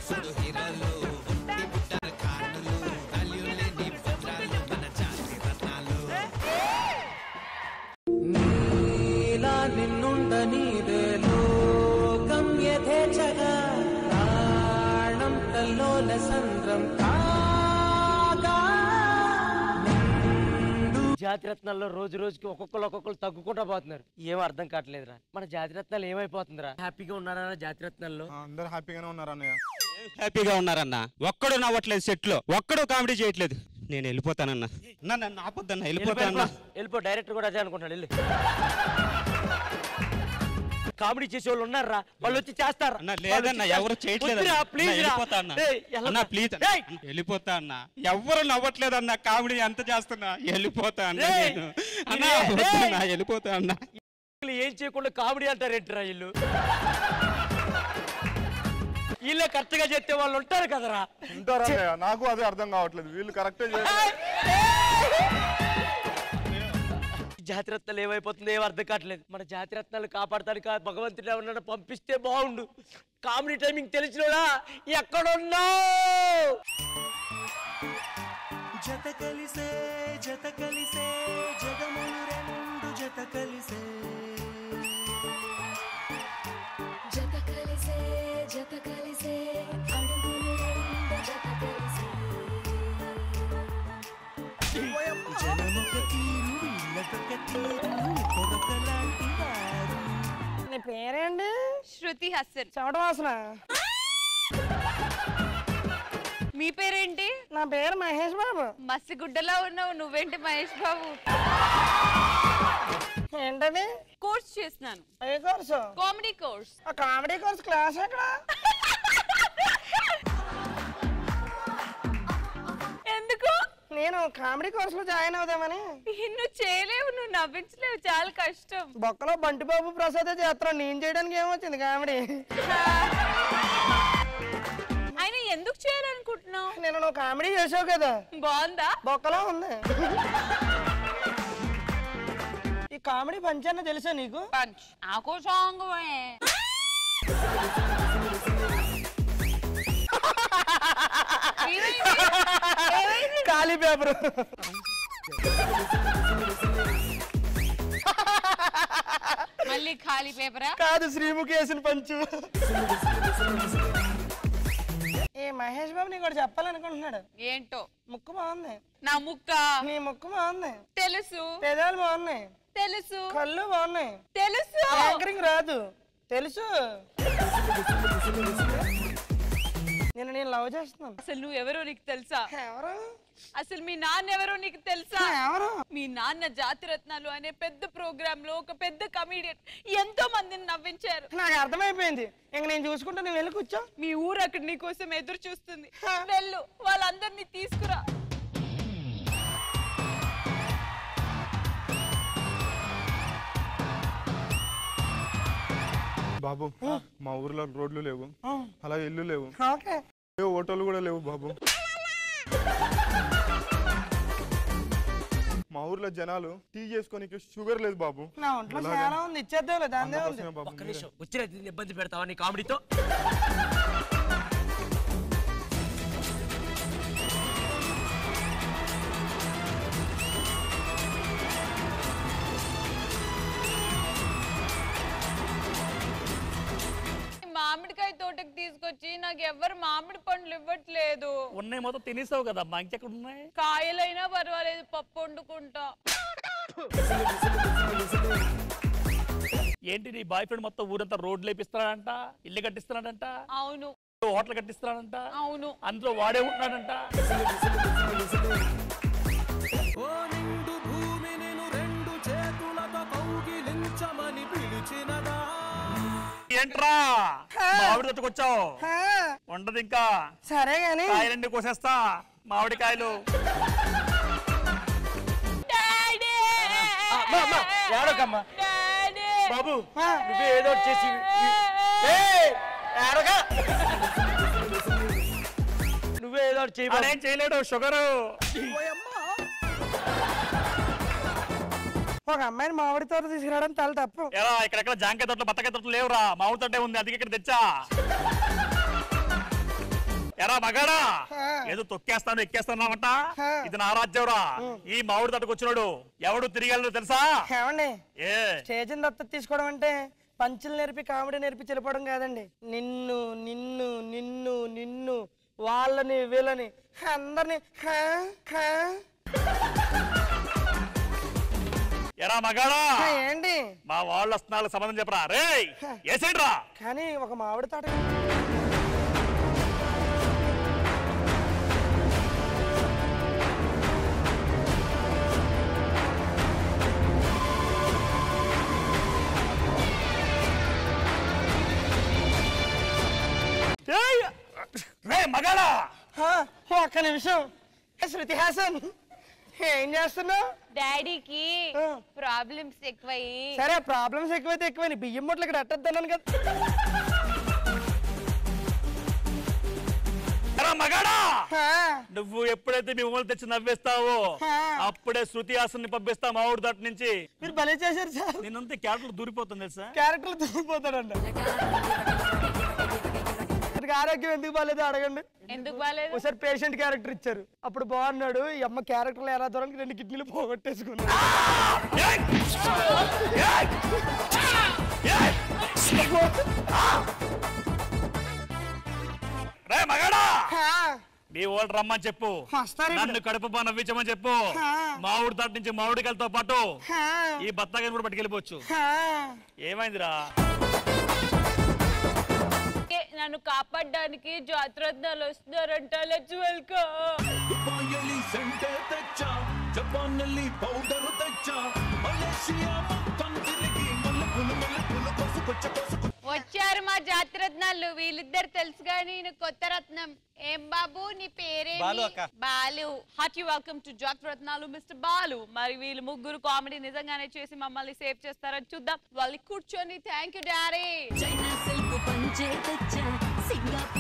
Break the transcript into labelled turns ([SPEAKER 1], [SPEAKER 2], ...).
[SPEAKER 1] సుడు హీరోలు ఒట్టి బుట్టల కార్డులు వాల్యూ లేని వజ్రాలు మన జాతి రత్నాలు
[SPEAKER 2] నీలా నిన్నుండనీదే లోకం యథేచ్ఛగా ప్రాణం కల్లోల సంద్రం కాగా
[SPEAKER 3] జాతిరత్నాల్లో రోజు రోజుకి ఒక్కొక్కరు ఒక్కొక్కరు తగ్గుకుంటా పోతున్నారు ఏం అర్థం కావట్లేదురా మన జాతిరత్నాలు ఏమైపోతుందిరా హ్యాపీగా ఉన్నారా జాతిరత్నాల్లో
[SPEAKER 4] అందరు హ్యాపీగానే ఉన్నారు అన్నయ్య
[SPEAKER 5] హ్యాపీగా ఉన్నారన్న ఒక్కడు నవ్వట్లేదు సెట్లో ఒక్కడు కామెడీ చేయట్లేదు నేను వెళ్ళిపోతానన్నా అన్నా నన్ను ఆపొద్దన్న వెళ్ళిపోతానన్నా
[SPEAKER 3] వెళ్ళిపో డైరెక్టర్ కూడా అదే అనుకుంటాడు వెళ్ళి కామెడీ చేసే వాళ్ళు ఉన్నారా వాళ్ళు వచ్చి చేస్తారా
[SPEAKER 5] అన్న లేదన్న ఎవరు చేయట్లేదు
[SPEAKER 3] వద్దురా, please రా.
[SPEAKER 5] వెళ్ళిపోతా అన్న
[SPEAKER 3] ఏయ్, వెళ్ళొద్దు.
[SPEAKER 5] అన్న ప్లీజ్
[SPEAKER 3] ఏయ్,
[SPEAKER 5] వెళ్ళిపోతా అన్న ఎవరు నవ్వట్లేదు అన్న కామెడీ ఎంత చేస్తున్నా వెళ్ళిపోతా అన్న
[SPEAKER 3] ఏయ్,
[SPEAKER 5] నేను అన్న
[SPEAKER 3] ఏయ్,
[SPEAKER 5] వద్దన్నా,
[SPEAKER 3] ఏయ్.
[SPEAKER 5] వెళ్ళిపోతా అన్న
[SPEAKER 3] వీళ్ళు ఏం చేయకుండా కామెడీ అంటారేంటిరా వీళ్ళు వీళ్ళే కరెక్ట్ గా చెప్తే వాళ్ళు ఉంటారు కదరా
[SPEAKER 4] ఉంటారు అన్నయ్య నాకు అదే అర్థం కావట్లేదు వీళ్ళు కరెక్టే చేయాలి
[SPEAKER 3] జాతిరత్నాలు ఏమైపోతుందో ఏం అర్థం కావట్లేదు మన జాతిరత్నాలు కాపాడతానికి ఆ భగవంతుడు ఎవరన్నా పంపిస్తే బాగుండు కామెడీ టైమింగ్ తెలిసినోడా ఎక్కడున్నావు
[SPEAKER 2] జత కలిసే జత కలిసే జగములు రెండు జత కలిసే
[SPEAKER 6] జత కలిసే జత కలిసే అడుగులు రెండు జత కలిసే
[SPEAKER 2] జనమొక తీరు వీళ్ళకొక తీరు కొరకలాంటి వారు
[SPEAKER 7] నీ పేరేంటి
[SPEAKER 8] శృతి హసన్
[SPEAKER 7] చెమట వాసన
[SPEAKER 8] మీ పేరేంటి
[SPEAKER 7] నా పేరు మహేష్ బాబు
[SPEAKER 8] మసిగుడ్డలా ఉన్నావు నువ్వేంటి మహేష్ బాబు
[SPEAKER 7] ఏంటది
[SPEAKER 8] కోర్స్ చేస్తున్నాను
[SPEAKER 7] ఏ కోర్సు
[SPEAKER 8] కామెడీ కోర్స్
[SPEAKER 7] ఆ కామెడీ కోర్స్ క్లాస్ ఎక్కడ
[SPEAKER 8] ఎందుకు
[SPEAKER 7] నేను కామెడీ కోర్స్ లో జాయిన్ అవుదామని
[SPEAKER 8] నువ్వు చేయలేవు నువ్వు నవ్వించలేవు చాలా కష్టం
[SPEAKER 7] బొక్కలో బంటి బాబు ప్రసాద్ చేస్తున్నాడు నేను చేయడానికి ఏమొచ్చింది కామెడీ
[SPEAKER 8] ఆయన ఎందుకు చేయాలనుకుంటున్నావు
[SPEAKER 7] నేను నువ్వు కామెడీ చేసావు కదా
[SPEAKER 8] బాగుందా
[SPEAKER 7] బొక్కలో ఉంది ఈ కామెడీ పంచాన్న తెలుసా నీకు
[SPEAKER 8] పంచ్ నాకు సాంగ్
[SPEAKER 7] ఖాళీ పేపర్
[SPEAKER 8] మళ్ళీ ఖాళీ పేపరా
[SPEAKER 7] కాదు శ్రీముఖి వేసిన పంచు ఏ మహేష్ బాబు నీకు ఒకటి చెప్పాలనుకుంటున్నాడు
[SPEAKER 8] ఏంటో
[SPEAKER 7] ముక్కు బాగుంది
[SPEAKER 8] నా ముక్క
[SPEAKER 7] నీ ముక్కు బాగుంది
[SPEAKER 8] తెలుసు
[SPEAKER 7] పెదాలు బాగున్నాయి
[SPEAKER 8] తెలుసు
[SPEAKER 7] కళ్ళు బాగున్నాయి
[SPEAKER 8] తెలుసు
[SPEAKER 7] యాంకరింగ్ రాదు తెలుసు నేను నేను లవ్ చేస్తున్నాను
[SPEAKER 8] అసలు నువ్వు ఎవరో నీకు తెలుసా
[SPEAKER 7] ఎవరు
[SPEAKER 8] అసలు మీ నాన్న ఎవరో నీకు తెలుసా
[SPEAKER 7] ఎవరు
[SPEAKER 8] మీ నాన్న జాతిరత్నాలు అనే పెద్ద ప్రోగ్రామ్ లో ఒక పెద్ద కమీడియన్ ఎంతో మందిని నవ్వించారు
[SPEAKER 7] నాకు అర్థమైపోయింది ఇంక నేను చూసుకుంటా నువ్వు వెళ్ళి కూర్చో
[SPEAKER 8] మీ ఊరు అక్కడ నీ కోసం ఎదురు చూస్తుంది వెళ్ళు వాళ్ళందరినీ తీసుకురా
[SPEAKER 4] బాబు మా ఊర్లో రోడ్లు లేవు అలా ఇల్లు లేవు
[SPEAKER 7] ఓకే
[SPEAKER 4] ఏ ఓటోలు కూడా లేవు బాబు మా ఊర్లో జనాలు టీ చేసుకోనికి షుగర్ లేదు బాబు
[SPEAKER 7] నా ఒంట్లో చాలా ఉంది ఇచ్చేద్దాంలే దాందే ఉంది
[SPEAKER 4] అందుకోసమే బాబు
[SPEAKER 3] ఒక్క నిమిషం వచ్చిన ఇబ్బంది పెడతావా నీ కామెడీతో
[SPEAKER 8] మామిడికాయ తోటకి తీసుకొచ్చి నాకు ఎవ్వరు మామిడి పండ్లు ఇవ్వట్లేదు
[SPEAKER 9] ఉన్నాయి మొత్తం తినేసావు కదా మా ఇంకెక్కడ ఉన్నాయి
[SPEAKER 8] కాయలైనా పర్వాలేదు పప్పు వండుకుంటా
[SPEAKER 9] ఏంటి నీ బాయ్ ఫ్రెండ్ మొత్తం ఊరంతా రోడ్లు వేపిస్తున్నాడంట ఇల్లు కట్టిస్తున్నాడంట
[SPEAKER 8] అవును
[SPEAKER 9] హోటల్ కట్టిస్తున్నాడంట
[SPEAKER 8] అవును
[SPEAKER 9] అందులో వాడే ఉన్నాడంట
[SPEAKER 2] ఓ నిండు భూమి నేను రెండు చేతులతో కౌగిలించమని పిలిచినదా
[SPEAKER 9] ఏంట్రా మామిడి తోటకొచ్చావు
[SPEAKER 7] హా,
[SPEAKER 9] ఉండదు ఇంకా
[SPEAKER 7] సరే గాని
[SPEAKER 9] కాయలన్నీ కోసేస్తా మామిడికాయలు
[SPEAKER 8] డాడీ
[SPEAKER 3] అమ్మా, అమ్మా, ఏడవకమ్మా.
[SPEAKER 8] డాడీ
[SPEAKER 3] బాబు
[SPEAKER 7] ఆ.
[SPEAKER 3] నువ్వే ఏదో ఒకటి చేసి ఏయ్, ఏడవక. నువ్వే ఏదో ఒకటి చేయి బాబు.
[SPEAKER 9] ఆడేం చేయలేడు షుగరు
[SPEAKER 7] ఒక అమ్మాయిని మామిడి తోట తీసుకురావడం తల తప్పు
[SPEAKER 9] ఎలా ఇక్కడెక్కడ జాంకాయ తోటలు బత్తకాయ తోటలు లేవురా మామిడి తోటే ఉంది అందుకే ఇక్కడ తెచ్చా ఎరా మగాడా
[SPEAKER 7] ఆ.
[SPEAKER 9] ఏదో తొక్కేస్తాను ఎక్కేస్తానంట
[SPEAKER 7] ఆ.
[SPEAKER 9] ఇది నా రాజ్యంరా ఈ మామిడి తట్టుకు వచ్చినాడు ఎవడు తిరిగి తెలుసా
[SPEAKER 7] ఏమండి
[SPEAKER 9] ఏ
[SPEAKER 7] స్టేజ్ దత్తత తీసుకోవడం అంటే పంచులు నేర్పి కామెడీ నేర్పి చెలిపోవడం కాదండి నిన్ను నిన్ను నిన్ను నిన్ను వాళ్ళని వీళ్ళని అందరిని హా, హా.
[SPEAKER 9] ఎరా మగాడా
[SPEAKER 7] హా, ఏంటి
[SPEAKER 9] మా వాళ్ళ వస్తున్నారు సంబంధం చెప్పరా రే ఏసేంట్రా
[SPEAKER 7] కానీ ఒక మామిడి తోట
[SPEAKER 9] ఏయ్! రే మగాడా
[SPEAKER 7] హా, ఒక్క నిమిషం ఏ, శృతి హాసన్ ఏం చేస్తున్నావు
[SPEAKER 8] డాడీకి
[SPEAKER 7] ఆ.
[SPEAKER 8] ప్రాబ్లమ్స్ ఎక్కువయ్యి
[SPEAKER 7] సరే ప్రాబ్లమ్స్ ఎక్కువైతే ఎక్కువైనా బియ్యం ముట్లకి ఇక్కడ అట్టద్దన్నాను కదా
[SPEAKER 9] ఎరా మగాడా
[SPEAKER 7] హా,
[SPEAKER 9] నువ్వు ఎప్పుడైతే మీ ఊళ్ళు తెచ్చి నవ్వేస్తావో
[SPEAKER 7] ఆ.
[SPEAKER 9] అప్పుడే శృతి హాసన్ని పంపిస్తా మా ఊరు దట్ నుంచి
[SPEAKER 7] మీరు భలే చేశారు సార్
[SPEAKER 9] నేనంతే క్యారెక్టర్ దూరిపోతుంది తెలుసా
[SPEAKER 7] క్యారెక్టర్ దూరిపోతాడంట ఇతనికి ఆరోగ్యం ఎందుకు బాగాలేదు అడగండి
[SPEAKER 8] ఎందుకు బాలేదు
[SPEAKER 7] ఒకసారి పేషెంట్ క్యారెక్టర్ ఇచ్చారు అప్పుడు బాగున్నాడు ఈ అమ్మ క్యారెక్టర్లు ఎలా దూరానికి రెండు కిడ్నీలు పోగొట్టేసుకున్నాడు
[SPEAKER 9] ఏయ్! ఏయ్! ఏయ్! రే మగాడా
[SPEAKER 7] హా,
[SPEAKER 9] మీ వాళ్ళు రమ్మని చెప్పు
[SPEAKER 7] వస్తారు ఇప్పుడు.
[SPEAKER 9] నన్ను కడుపు బా నవ్వించమని చెప్పు
[SPEAKER 7] ఆ.
[SPEAKER 9] మామిడి తట్టు నుంచి మామిడికాయలతో పాటు
[SPEAKER 7] హా,
[SPEAKER 9] ఈ బత్తాయిని కూడా పట్టుకెళ్ళిపోవచ్చు
[SPEAKER 7] హా.
[SPEAKER 9] ఏమైందిరా
[SPEAKER 8] ఏ, నన్ను కాపాడడానికి జాతరత్నాలు వస్తున్నారంట లెట్స్ వెల్కమ్
[SPEAKER 1] దుబాయలి సెంటే తెచ్చా జపానలి పౌడర్ తెచ్చా మలేషియా మొత్తం తిరిగి మల్లెపూలు మల్లెపూలు పసుకొచ్చ పసుకొచ్చ
[SPEAKER 8] వచ్చారు మా జాతరత్నాలు వీళ్ళిద్దరు తెలుసు కానీ ఈయన కొత్త రత్నం ఏం బాబు నీ పేరే
[SPEAKER 5] బాలు అక్క.
[SPEAKER 8] Balu hearty welcome to Jathiratnalu mister Balu మరి వీళ్ళు ముగ్గురు కామెడీ నిజంగానే చేసి మమ్మల్ని సేవ్ చేస్తారని చూద్దాం వాళ్ళు కూర్చొని thank you daddy
[SPEAKER 6] China silk పంచే తెచ్చా సింగపూర్